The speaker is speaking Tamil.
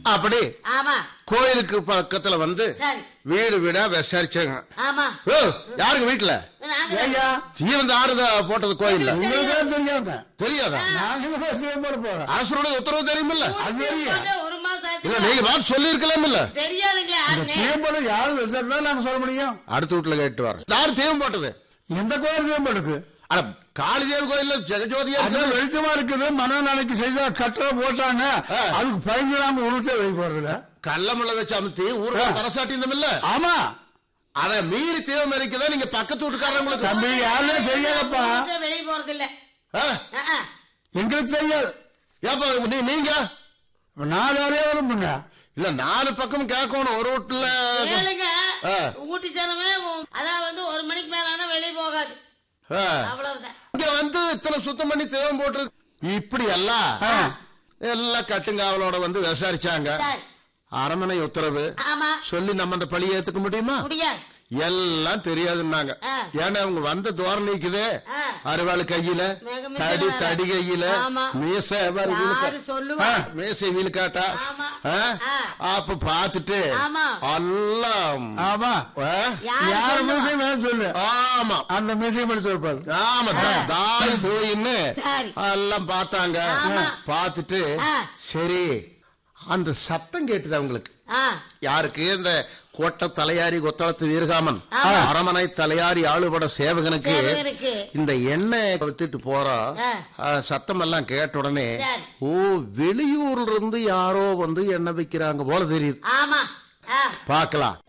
அப்படி ஆமா கோயிலுக்கு பக்கத்துல வந்து சரி வீடு வீடா விசாரிச்சாங்க ஆமா ஓ யாருங்க வீட்டுல நாங்க ஐயா தீ வந்து ஆறுதா போட்டது கோயில்ல உங்களுக்கு தெரியாத தெரியாதா நாங்க போய் சிவம் போட போறோம் அரசருடைய உத்தரவு தெரியுமில்ல அது ஊருக்கு தெரியும். வந்து ஒரு மாசம் இல்ல ஆச்சு நீங்க பார்த்து சொல்லி இருக்கலாம்ல தெரியாதுங்களே யாருன்னு சிவம் போட யாரு விசாரிச்சா நாங்க சொல்ல முடியும் அடுத்த வீட்டுல கேட்டு வர யாரு தீபம் போட்டது எந்த கோயில் சிவம் போடுக்கு அட காளிதேவி கோயில்ல ஜெகஜோதியா அது வெளிச்சமா இருக்குது மன நாளைக்கு செய்தா கட்டுற போட்டாங்க ஆ. அதுக்கு பயந்துடாம உருட்டே வெளி போறதுல கள்ளமல்ல வச்சு அமுத்தி ஊர்ல பரசாட்டியிருந்தோம் இல்ல ஆமா அத மீறி தீபம் இருக்குதா நீங்க பக்கத்து வீட்டுக்காரங்களுக்கு தம்பி யாருமே செய்யலப்பா ஊருக்கு வெளிய போறது இல்ல ஆ? எங்களுக்கு தெரியாது ஏப்பா நீ நீங்க நான் வேறையே விரும்புங்க இல்ல நாலு பக்கம் கேட்கணும் ஒரு வீட்டுல கேளுங்க ஆ. ஊட்டி ஜனமே அதான் வந்து ஒரு மணிக்கு மேல ஆனா வெளிய போகாது ஆ. அவ்வளவுதான் இங்க வந்து இத்தனை சுத்தம் பண்ணி தேவம் போட்டு இப்படி எல்லாம் ஆ. எல்லாம் கட்டுங்காவலோட வந்து விசாரிச்சாங்க சரி அரமனை உத்தரவு ஆமா சொல்லி நம்ம அந்த பழியை ஏத்துக்க முடியுமா முடியாது எல்லாம் தெரியாதுன்னாங்க ஆ. ஏன்னா அவங்க வந்த தோரணைக்குது ஆ. அருவாள் கையில மிக மிக தடி வேற. தடி கையில ஆமா. மீசை பாரு வீலுக்கா- யாரு சொல்லுவா ஆ, மீசை வீலுக்காட்டா ஆமா. ஆ? ஆ. அப்ப பாத்துட்டு ஆமா. எல்லாம் ஆமா ஆ? யாரு யார் சொல்லுவா? மியூசியம் வேணும் சொல்லு ஆமா அந்த மியூசியம் எடுத்து இருப்பாரு ஆமா தாய் போயின்னு சரி. எல்லாம் பார்த்தாங்க ஆமா. பார்த்துட்டு ஆ. சரி அந்த சத்தம் கேட்டுது அவங்களுக்கு ஆ யாருக்கு இந்த கோட்டை தலையாரி கொத்தளத்து வீரகாமன் ஆமா. அரமனை தலையாரி ஆளுபட சேவகனுக்கு சேவகனுக்கு. இந்த எண்ணெய் வித்துட்டு போறோம் ஆ. சத்தம் எல்லாம் கேட்ட உடனே சரி. ஓ வெளியூர்ல இருந்து யாரோ வந்து எண்ணெய் விக்கிறாங்க போல தெரியுது ஆமா ஆ பார்க்கலாம்